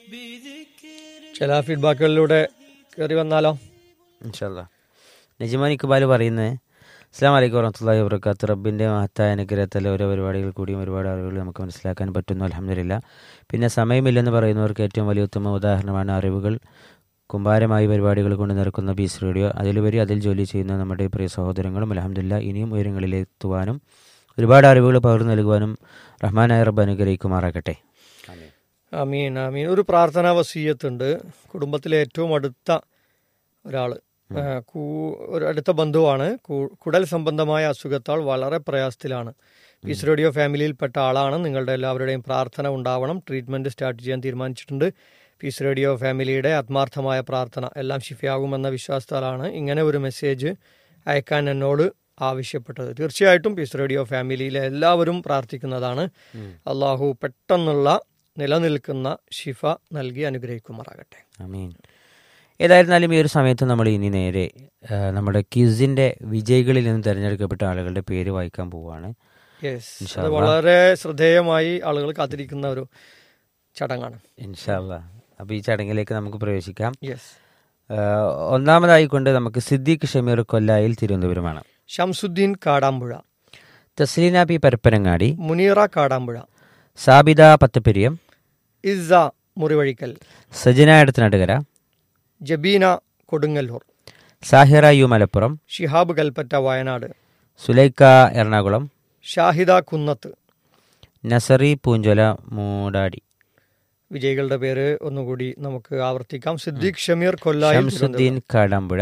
ചില ഫീഡ്ബാക്കുകളിലൂടെ കയറി വന്നാലോ ഇൻഷാല്ല നജിമാൻ ഇക്ബാൽ പറയുന്നത് അസ്സാം വലൈക്കും വറഹമത്തല്ലാഹി വർക്കാത്ത് റബ്ബിൻ്റെ മഹത്തായ അനുഗ്രഹത്തിൽ ഓരോ പരിപാടികൾ കൂടിയും ഒരുപാട് അറിവുകൾ നമുക്ക് മനസ്സിലാക്കാൻ പറ്റുന്നു അലഹമില്ല പിന്നെ സമയമില്ലെന്ന് പറയുന്നവർക്ക് ഏറ്റവും വലിയ ഉത്തമ ഉദാഹരണമാണ് അറിവുകൾ കുമ്പാരമായി പരിപാടികൾ കൊണ്ട് നിറക്കുന്ന ബീസ് റേഡിയോ അതിലുപരി അതിൽ ജോലി ചെയ്യുന്ന നമ്മുടെ പ്രിയ സഹോദരങ്ങളും അലഹമില്ല ഇനിയും ഉയരങ്ങളിലെത്തുവാനും ഒരുപാട് അറിവുകൾ പകർന്നു നൽകുവാനും റഹ്മാനായ റബ്ബ് അനുഗ്രഹിക്കുമാറാകട്ടെ അമീൻ അമീൻ ഒരു പ്രാർത്ഥനാ വസീയത്തുണ്ട് കുടുംബത്തിലെ ഏറ്റവും അടുത്ത ഒരാൾ ഒരു അടുത്ത ബന്ധുവാണ് കു- കുടൽ സംബന്ധമായ അസുഖത്താൽ വളരെ പ്രയാസത്തിലാണ് പീസ് റേഡിയോ ഫാമിലിയിൽപ്പെട്ട ആളാണ് നിങ്ങളുടെ എല്ലാവരുടെയും പ്രാർത്ഥന ഉണ്ടാവണം ട്രീറ്റ്മെന്റ് സ്റ്റാർട്ട് ചെയ്യാൻ തീരുമാനിച്ചിട്ടുണ്ട് പീസ് റേഡിയോ ഫാമിലിയുടെ ആത്മാർത്ഥമായ പ്രാർത്ഥന എല്ലാം ശിഫയാകുമെന്ന വിശ്വാസത്താലാണ് ഇങ്ങനെ ഒരു മെസ്സേജ് അയക്കാൻ എന്നോട് ആവശ്യപ്പെട്ടത് തീർച്ചയായിട്ടും പീസ് റേഡിയോ ഫാമിലിയിലെ എല്ലാവരും പ്രാർത്ഥിക്കുന്നതാണ് അള്ളാഹു പെട്ടെന്നുള്ള നിലനിൽക്കുന്ന ഷിഫ നൽകി അനുഗ്രഹിക്കുമാറാകട്ടെ അമീൻ ഏതായിരുന്നാലും ഈ ഒരു സമയത്ത് നമ്മൾ ഇനി നേരെ ആ, നമ്മുടെ ക്യൂസിൻ്റെ വിജയികളിൽ നിന്ന് തിരഞ്ഞെടുക്കപ്പെട്ട ആളുകളുടെ പേര് വായിക്കാൻ പോവുകയാണ് യെസ് ഇൻഷാ അത് അല്ലാ. വളരെ ശ്രദ്ധേയമായി ആളുകൾ കാത്തിരിക്കുന്ന ഒരു ചടങ്ങാണ് ഇൻഷാല്ല അപ്പോൾ ഈ ചടങ്ങിലേക്ക് നമുക്ക് പ്രവേശിക്കാം യെസ് ആ, ഒന്നാമതായിക്കൊണ്ട് നമുക്ക് സിദ്ദീഖ് ഷമീർ കൊല്ലായിൽ തിരുവനന്തപുരമാണ് ഷംസുദ്ദീൻ കാടാമ്പുഴ തസ്ലീന പി പരപ്പനങ്ങാടി മുനീറ കാടാമ്പുഴ സാബിത പത്തപ്പെരിയം ഇസ മുറിവഴിക്കൽ സജന എടത്തനടുകര ജബീന കൊടുങ്ങല്ലൂർ സാഹിറ യു മലപ്പുറം ഷിഹാബ് കൽപ്പറ്റ വയനാട് സുലൈക്ക എറണാകുളം ഷാഹിദ കുന്നത്ത് നസറി പൂഞ്ചൊല മൂടാടി വിജയികളുടെ പേര് ഒന്നുകൂടി നമുക്ക് ആവർത്തിക്കാം സിദ്ദീഖ് ഷമീർ കൊല്ലായി ഷംസുദ്ദീൻ കാടാമ്പുഴ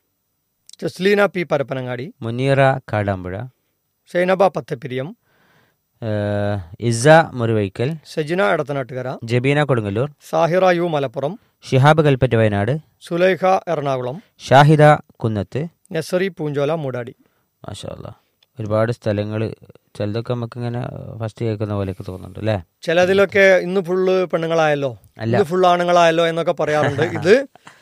ജസ്ലീന പി പരപ്പനങ്ങാടി മുനീറ കാടാമ്പുഴ സൈനബ പത്തപ്പിരിയം ആ, ഇസ മുറിവൈക്കൽ സജിന എടത്തനാട്ടുകര ജബീന കൊടുങ്ങല്ലൂർ സാഹിറ യു മലപ്പുറം ഷിഹാബ് കൽപ്പറ്റ വയനാട് സുലൈഖ എറണാകുളം ഷാഹിദ കുന്നത്ത് നസറി പൂഞ്ചോല മൂടാടി മാഷാല്ല ഒരുപാട് സ്ഥലങ്ങൾ ചിലതൊക്കെ നമുക്ക് ഇങ്ങനെ ഫസ്റ്റ് കേൾക്കുന്ന പോലെയൊക്കെ തോന്നുന്നുണ്ട് അല്ലേ ചിലതിലൊക്കെ ഇന്ന് ഫുള്ള് പെണ്ണുങ്ങളായല്ലോ അല്ല. ഇന്ന് ഫുൾ ആണുങ്ങളായല്ലോ എന്നൊക്കെ പറയാറുണ്ട് ഇത്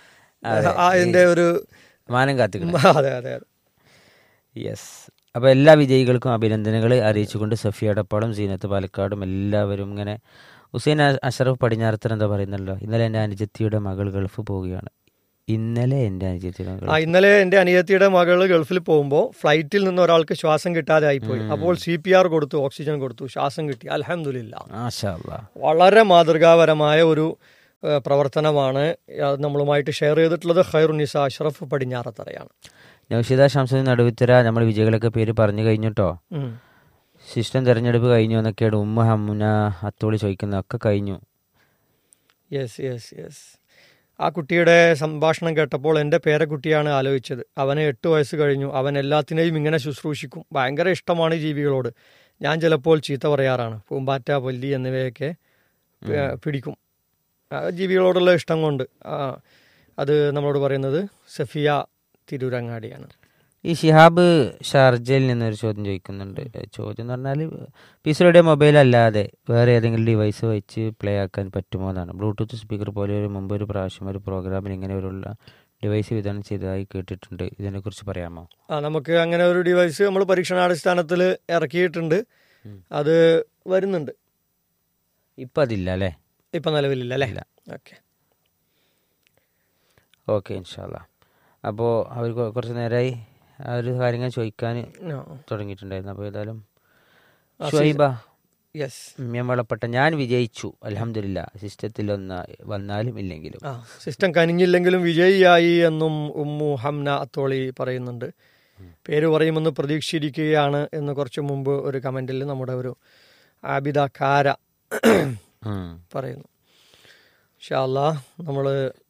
ആ, ഇതിന്റെ ഒരു മാനം കാത്തിക്കണം അതെ അതെ അതെ യെസ് അപ്പോൾ എല്ലാ വിജയികൾക്കും അഭിനന്ദനങ്ങൾ അറിയിച്ചുകൊണ്ട് സഫിയ അടപ്പാളും സീനത്ത് പാലക്കാടും എല്ലാവരും ഇങ്ങനെ ഹുസൈൻ അ- അഷറഫ് പടിഞ്ഞാറത്തൻ എന്താ പറയുന്നല്ലോ ഇന്നലെ എൻ്റെ അനുജത്തിയുടെ മകൾ ഗൾഫ് പോവുകയാണ് ഇന്നലെ എൻ്റെ അനുജത്തിയുടെ മകൾ ആ ഇന്നലെ എന്റെ അനിയത്തിയുടെ മകള് ഗൾഫിൽ പോകുമ്പോൾ ഫ്ലൈറ്റിൽ നിന്ന് ഒരാൾക്ക് ശ്വാസം കിട്ടാതെ ആയിപ്പോയി അപ്പോൾ സി പി ആർ കൊടുത്തു ഓക്സിജൻ കൊടുത്തു ശ്വാസം കിട്ടി അലഹമില്ല മാഷാ അല്ലാ. വളരെ മാതൃകാപരമായ ഒരു ഏഹ്, പ്രവർത്തനമാണ് അത് നമ്മളുമായിട്ട് ഷെയർ ചെയ്തിട്ടുള്ളത് ഖൈറുനിസ അഷ്റഫ് പടിഞ്ഞാറത്തറയാണ് നൗഷിദ ഷംസുദ്ദീൻ നടുവിത്തര നമ്മൾ വിജയികളൊക്കെ പേര് പറഞ്ഞു കഴിഞ്ഞിട്ടോ ഉം. സിസ്റ്റം തെരഞ്ഞെടുപ്പ് കഴിഞ്ഞു എന്നൊക്കെയാണ് ഉമ്മ ഹമ്മുന അത്തോളി ചോദിക്കുന്നതൊക്കെ കഴിഞ്ഞു യെസ് യെസ് യെസ് ആ കുട്ടിയുടെ സംഭാഷണം കേട്ടപ്പോൾ എൻ്റെ പേരക്കുട്ടിയാണ് ആലോചിച്ചത് അവന് എട്ട് വയസ്സ് കഴിഞ്ഞു അവൻ എല്ലാത്തിനെയും ഇങ്ങനെ ശുശ്രൂഷിക്കും ഭയങ്കര ഇഷ്ടമാണ് ഈ ജീവികളോട് ഞാൻ ചിലപ്പോൾ ചീത്ത പറയാറാണ് പൂമ്പാറ്റ പല്ലി എന്നിവയൊക്കെ പി- പിടിക്കും ആ ജീവികളോടുള്ള ഇഷ്ടം കൊണ്ട് ആ, അത് നമ്മളോട് പറയുന്നത് സഫിയ തിരൂരങ്ങാടിയാണ് ഈ ഷിഹാബ് ഷാർജയിൽ നിന്നൊരു ചോദ്യം ചോദിക്കുന്നുണ്ട് ചോദ്യം എന്ന് പറഞ്ഞാൽ പീസിലൂടെ മൊബൈൽ അല്ലാതെ വേറെ ഏതെങ്കിലും ഡിവൈസ് വെച്ച് പ്ലേ ആക്കാൻ പറ്റുമോ എന്നാണ് ബ്ലൂടൂത്ത് സ്പീക്കർ പോലെ ഒരു മുമ്പ് ഒരു പ്രാവശ്യം ഒരു പ്രോഗ്രാമിൽ ഇങ്ങനെ ഒരു ഡിവൈസ് വിതരണം ചെയ്തതായി കേട്ടിട്ടുണ്ട് ഇതിനെക്കുറിച്ച് പറയാമോ ആ നമുക്ക് അങ്ങനെ ഒരു ഡിവൈസ് നമ്മൾ പരീക്ഷണാടിസ്ഥാനത്തിൽ ഇറക്കിയിട്ടുണ്ട് അത് വരുന്നുണ്ട് ഇപ്പം അതില്ല അല്ലേ ഇപ്പം നിലവിലില്ല അല്ലേ ഇല്ല. ഓക്കെ ഓക്കെ ഇൻഷാല്ല അപ്പോൾ അവർ കൊ- കുറച്ച് നേരമായി ആ ഒരു കാര്യങ്ങൾ ചോദിക്കാൻ തുടങ്ങിയിട്ടുണ്ടായിരുന്നു അപ്പോൾ ഏതായാലും ഷുഹൈബ യെസ് വളപ്പെട്ട ഞാൻ വിജയിച്ചു അലഹമില്ല സിസ്റ്റത്തിൽ ഒന്ന് വന്നാലും ഇല്ലെങ്കിലും ആ സിസ്റ്റം കനിഞ്ഞില്ലെങ്കിലും വിജയിയായി എന്നും ഉമ്മു ഹംന അത്തോളി പറയുന്നുണ്ട് പേര് പറയുമെന്ന് പ്രതീക്ഷിച്ചിരിക്കുകയാണ് എന്ന് കുറച്ച് മുമ്പ് ഒരു കമൻറ്റിൽ നമ്മുടെ ഒരു ആബിദ കാര ഉം. പറയുന്നു ഷാല്ലാ നമ്മൾ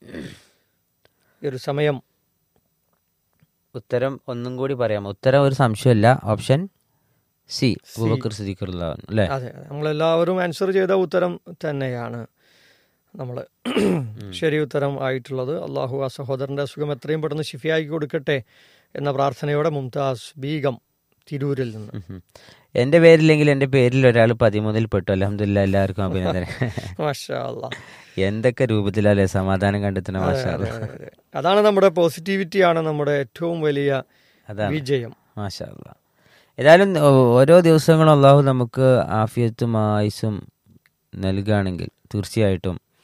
ഈ ഒരു സമയം ഉത്തരം ഒന്നും കൂടി പറയാം ഉത്തരം ഒരു സംശയമല്ല ഓപ്ഷൻ സി അബൂബക്കർ സിദ്ദീഖുള്ള അല്ലേ അതെ അതെ നമ്മളെല്ലാവരും ആൻസർ ചെയ്ത ഉത്തരം തന്നെയാണ് നമ്മൾ ശരി ഉത്തരം ആയിട്ടുള്ളത് അള്ളാഹു ആ സഹോദരൻ്റെ അസുഖം എത്രയും പെട്ടെന്ന് ഷിഫിയാക്കി കൊടുക്കട്ടെ എന്ന പ്രാർത്ഥനയോടെ മുംതാസ് ബീഗം തിരൂരിൽ നിന്ന് ഉം. എൻ്റെ പേരില്ലെങ്കിൽ എൻ്റെ പേരിൽ ഒരാൾ പതിമൂന്നിൽ പെട്ടു അലഹമില്ല എല്ലാവർക്കും അഭിനന്ദനം മാഷാ അല്ലാ. എന്തൊക്കെ രൂപത്തിലല്ലേ സമാധാനം കണ്ടെത്തണ മാഷാ അതെ, അതെ, അതെ. അതാണ് നമ്മുടെ പോസിറ്റിവിറ്റി ആണ് നമ്മുടെ ഏറ്റവും വലിയ അതാണ് വിജയം മാഷാ അല്ലാ. ഏതായാലും ഓ- ഓരോ ദിവസങ്ങളും അള്ളാഹു നമുക്ക് ആഫിയത്തും ആയുസും നൽകുകയാണെങ്കിൽ തീർച്ചയായിട്ടും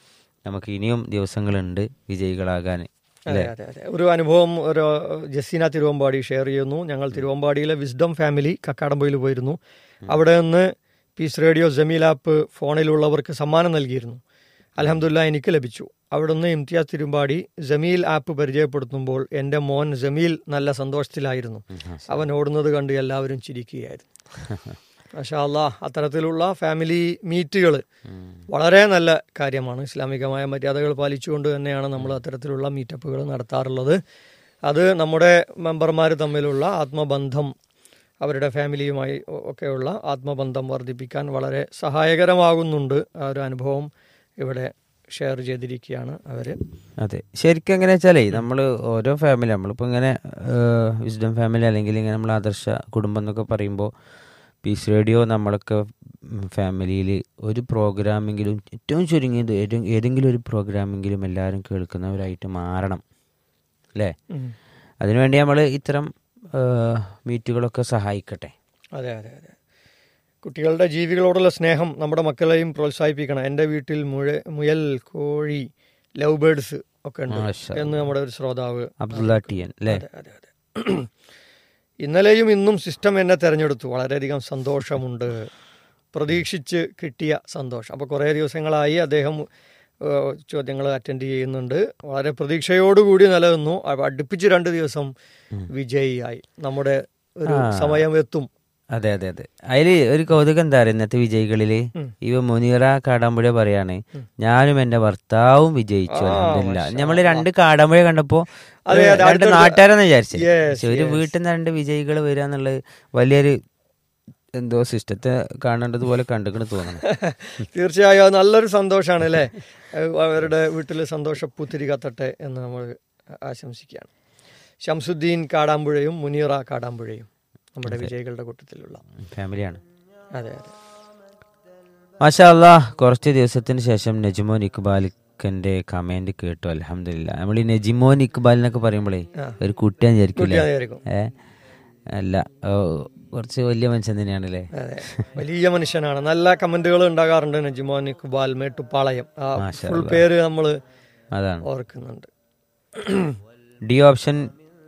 നമുക്ക് ഇനിയും ദിവസങ്ങളുണ്ട് വിജയികളാകാൻ അതെ അതെ അതെ ഒരു അനുഭവം ഒരു ജസീന തിരുവമ്പാടി ഷെയർ ചെയ്യുന്നു ഞങ്ങൾ തിരുവമ്പാടിയിലെ വിസ്ഡം ഫാമിലി കക്കാടമ്പയിൽ പോയിരുന്നു അവിടെ നിന്ന് പീസ് റേഡിയോ ജമീൽ ആപ്പ് ഫോണിലുള്ളവർക്ക് സമ്മാനം നൽകിയിരുന്നു അലഹമുല്ല എനിക്ക് ലഭിച്ചു അവിടുന്ന് ഇംതിയാസ് തിരുമ്പാടി ജമീൽ ആപ്പ് പരിചയപ്പെടുത്തുമ്പോൾ എൻ്റെ മോൻ ജമീൽ നല്ല സന്തോഷത്തിലായിരുന്നു അവൻ ഓടുന്നത് കണ്ട് എല്ലാവരും ചിരിക്കുകയായിരുന്നു മാഷാ അല്ലാ അത്തരത്തിലുള്ള ഫാമിലി മീറ്റുകൾ വളരെ നല്ല കാര്യമാണ് ഇസ്ലാമികമായ മര്യാദകൾ പാലിച്ചുകൊണ്ട് തന്നെയാണ് നമ്മൾ അത്തരത്തിലുള്ള മീറ്റപ്പുകൾ നടത്താറുള്ളത് അത് നമ്മുടെ മെമ്പർമാർ തമ്മിലുള്ള ആത്മബന്ധം അവരുടെ ഫാമിലിയുമായി ഒ- ഒക്കെയുള്ള ആത്മബന്ധം വർദ്ധിപ്പിക്കാൻ വളരെ സഹായകരമാകുന്നുണ്ട് ആ ഒരു അനുഭവം ഇവിടെ ഷെയർ ചെയ്തിരിക്കുകയാണ് അവർ അതെ ശരിക്കും എങ്ങനെ വെച്ചാലേ നമ്മൾ ഓരോ ഫാമിലി നമ്മളിപ്പോൾ ഇങ്ങനെ വിസ്ഡം ഫാമിലി അല്ലെങ്കിൽ ഇങ്ങനെ നമ്മൾ ആദർശ കുടുംബം എന്നൊക്കെ പറയുമ്പോൾ പീസ് റേഡിയോ നമ്മളൊക്കെ ഫാമിലിയിൽ ഒരു പ്രോഗ്രാമെങ്കിലും ഏറ്റവും ചുരുങ്ങിയത് ഏതെ- ഏതെങ്കിലും ഒരു പ്രോഗ്രാമെങ്കിലും എല്ലാവരും കേൾക്കുന്നവരായിട്ട് മാറണം അല്ലേ അതിനുവേണ്ടി നമ്മൾ ഇത്തരം ആ, മീറ്റുകളൊക്കെ സഹായിക്കട്ടെ അതെ അതെ അതെ കുട്ടികളുടെ ജീവികളോടുള്ള സ്നേഹം നമ്മുടെ മക്കളെയും പ്രോത്സാഹിപ്പിക്കണം എൻ്റെ വീട്ടിൽ മുഴ മുയൽ കോഴി ലവ് ബേർഡ്സ് ഒക്കെ ഉണ്ട് മാഷാ എന്ന് നമ്മുടെ ഒരു ശ്രോതാവ് അബ്ദുള്ള ടി എൻ അല്ലേ അതെ അതെ അതെ ഇന്നലെയും ഇന്നും സിസ്റ്റം എന്നെ തെരഞ്ഞെടുത്തു വളരെയധികം സന്തോഷമുണ്ട് പ്രതീക്ഷിച്ച് കിട്ടിയ സന്തോഷം അപ്പോൾ കുറേ ദിവസങ്ങളായി അദ്ദേഹം ഏഹ്, ചോദ്യങ്ങൾ അറ്റൻഡ് ചെയ്യുന്നുണ്ട് വളരെ പ്രതീക്ഷയോടുകൂടി നിലനിന്നു അ- അടുപ്പിച്ച് രണ്ട് ദിവസം വിജയിയായി നമ്മുടെ ഒരു സമയം എത്തും അതെ അതെ അതെ അതില് ഒരു കൗതുകം എന്താ പറയുക ഇന്നത്തെ വിജയികളില് ഇവ മുനീറ കാടാമ്പുഴ പറയാണ് ഞാനും എന്റെ ഭർത്താവും വിജയിച്ചു അല്ല നമ്മള് രണ്ട് കാടാമ്പുഴ കണ്ടപ്പോ അതെ, ഒരു അതെ, രണ്ട് അടുത്തടുത്ത് നാട്ടുകാരെന്ന് വിചാരിച്ചു Yes, പക്ഷെ ഒരു വീട്ടിൽ നിന്ന് രണ്ട് വിജയികൾ വരിക എന്നുള്ളത് വലിയൊരു എന്തോ സിസ്റ്റത്തെ കാണേണ്ടതുപോലെ കണ്ടിക്കണ് തോന്നുന്നു തീർച്ചയായും അത് നല്ലൊരു സന്തോഷമാണ് അല്ലേ ഏഹ് അവരുടെ വീട്ടിൽ സന്തോഷപ്പൂത്തിരി കത്തട്ടെ എന്ന് നമ്മൾ ആശംസിക്കുകയാണ് ഷംസുദ്ദീൻ കാടാമ്പുഴയും മുനീറ കാടാമ്പുഴയും നമ്മുടെ വിജയികളുടെ കൂട്ടത്തിലുള്ള ഫാമിലിയാണ് അതെ അതെ മാഷാ അല്ലാ കുറച്ച് ദിവസത്തിന് ശേഷം നജിമോൻ ഇക്ബാലിക്കന്റെ കമന്റ് കേട്ടു അലഹമില്ല നമ്മൾ ഈ നജിമോൻ ഇക്ബാൽ എന്നൊക്കെ പറയുമ്പോഴേ ആ. ഒരു കുട്ടിയാൻ വിചാരിക്കില്ല കുട്ടിയായിരിക്കും. ഏ അല്ല ഓ, കുറച്ച് വലിയ മനുഷ്യൻ തന്നെയാണല്ലേ അതെ വലിയ മനുഷ്യനാണ് നല്ല കമന്റുകൾ ഉണ്ടാകാറുണ്ട് നജിമോൻ ഇക്ബാൽ മേട്ടുപ്പാളയം ആ മാഷാ ഫുൾ പേര് നമ്മൾ അതാണ് ഓർക്കുന്നുണ്ട് ഡി ഓപ്ഷൻ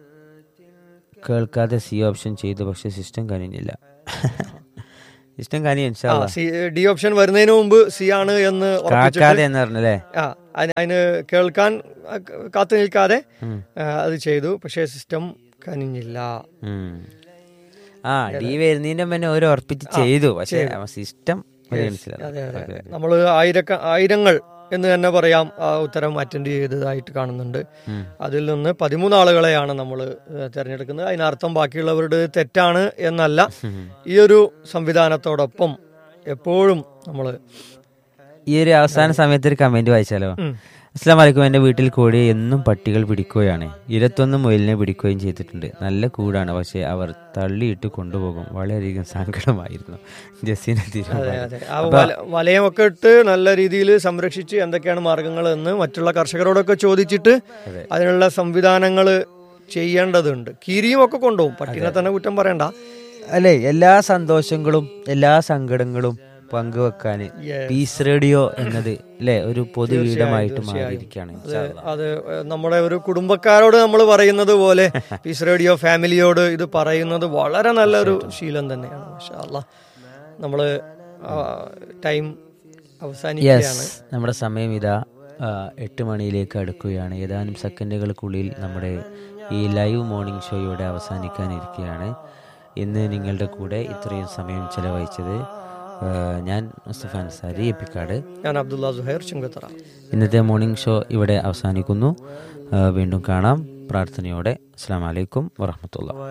കേൾക്കാതെ സി ഓപ്ഷൻ ചെയ്തു പക്ഷെ സിസ്റ്റം കനിഞ്ഞില്ല സിസ്റ്റം കനിയും ആ സി ഡി ഓപ്ഷൻ വരുന്നതിന് മുമ്പ് സി ആണ് എന്ന് ഉറപ്പിച്ചിട്ട് കാക്കാതെ എന്ന് പറഞ്ഞല്ലേ ആ അതിന് അതിന് കേൾക്കാൻ ആ, കാത്തു നിൽക്കാതെ ഉം. ആ, അത് ചെയ്തു പക്ഷേ സിസ്റ്റം കനിഞ്ഞില്ല ഉം. ആ ഡി വരുന്നതിന്റെ മുന്നേ ഒരു ഉറപ്പിച്ച് ചെയ്തു പക്ഷെ സിസ്റ്റം മനസ്സിലായി അതെ അതെ അതെ നമ്മൾ ആയിരക്ക ആയിരങ്ങൾ എന്ന് തന്നെ പറയാം ആ ഉത്തരം അറ്റൻഡ് ചെയ്തതായിട്ട് കാണുന്നുണ്ട് ഉം. അതിൽ നിന്ന് പതിമൂന്ന് ആളുകളെയാണ് നമ്മൾ തിരഞ്ഞെടുക്കുന്നത് അതിനർത്ഥം ബാക്കിയുള്ളവരുടെ തെറ്റാണ് എന്നല്ല ഈ ഒരു സംവിധാനത്തോടൊപ്പം എപ്പോഴും നമ്മൾ ഈ ഒരു അവസാന സമയത്ത് ഒരു കമന്റ് വായിച്ചാലോ അസ്ലാം വലൈക്കും എന്റെ വീട്ടിൽ കോഴിയെ എന്നും പട്ടികൾ പിടിക്കുകയാണ് ഇരുപത്തൊന്ന് മുയലിനെ പിടിക്കുകയും ചെയ്തിട്ടുണ്ട് നല്ല കൂടാണ് പക്ഷെ അവർ തള്ളിയിട്ട് കൊണ്ടുപോകും വളരെയധികം സങ്കടമായിരുന്നു ജസീന അതെ തിരുവമ്പാടി. അതെ ആ വല വലയമൊക്കെ ഇട്ട് നല്ല രീതിയിൽ സംരക്ഷിച്ച് എന്തൊക്കെയാണ് മാർഗങ്ങൾ എന്ന് മറ്റുള്ള കർഷകരോടൊക്കെ ചോദിച്ചിട്ട് അതിനുള്ള സംവിധാനങ്ങൾ ചെയ്യേണ്ടതുണ്ട് കീരിയും ഒക്കെ കൊണ്ടുപോകും പട്ടിനെ തന്നെ കുറ്റം പറയണ്ട അല്ലേ എല്ലാ സന്തോഷങ്ങളും എല്ലാ സങ്കടങ്ങളും പങ്കുവെക്കാൻ പീസ് റേഡിയോ എന്നത് അല്ലേ ഒരു പൊതു ഇടമായിട്ട് മാറിയിരിക്കുകയാണ് അത് നമ്മുടെ ഒരു കുടുംബക്കാരോട് നമ്മൾ പറയുന്നത് പോലെ പീസ് റേഡിയോ ഫാമിലിയോട് ഇത് പറയുന്നത് വളരെ നല്ലൊരു ശീലം തന്നെയാണ് മാഷാ അല്ലാ നമ്മള് ടൈം അവസാനിക്കുകയാണ് യെസ് നമ്മുടെ സമയം ഇതാ ആ, എട്ട് മണിയിലേക്ക് അടുക്കുകയാണ് ഏതാനും സെക്കൻഡുകൾക്കുള്ളിൽ നമ്മുടെ ഈ ലൈവ് മോർണിംഗ് ഷോയോടെ അവസാനിക്കാനിരിക്കുകയാണ് ഇന്ന് നിങ്ങളുടെ കൂടെ ഇത്രയും സമയം ചെലവഴിച്ചത് ആ, ഞാൻ മുസ്തഫ അൻസാരി എപ്പിക്കാട് ഞാൻ അബ്ദുള്ള സുഹൈർ ചുങ്കത്തറ ഇന്നത്തെ മോർണിംഗ് ഷോ ഇവിടെ അവസാനിക്കുന്നു ആ, വീണ്ടും കാണാം പ്രാർത്ഥനയോടെ അസ്സാം വലൈക്കും വറഹമത്തുള്ള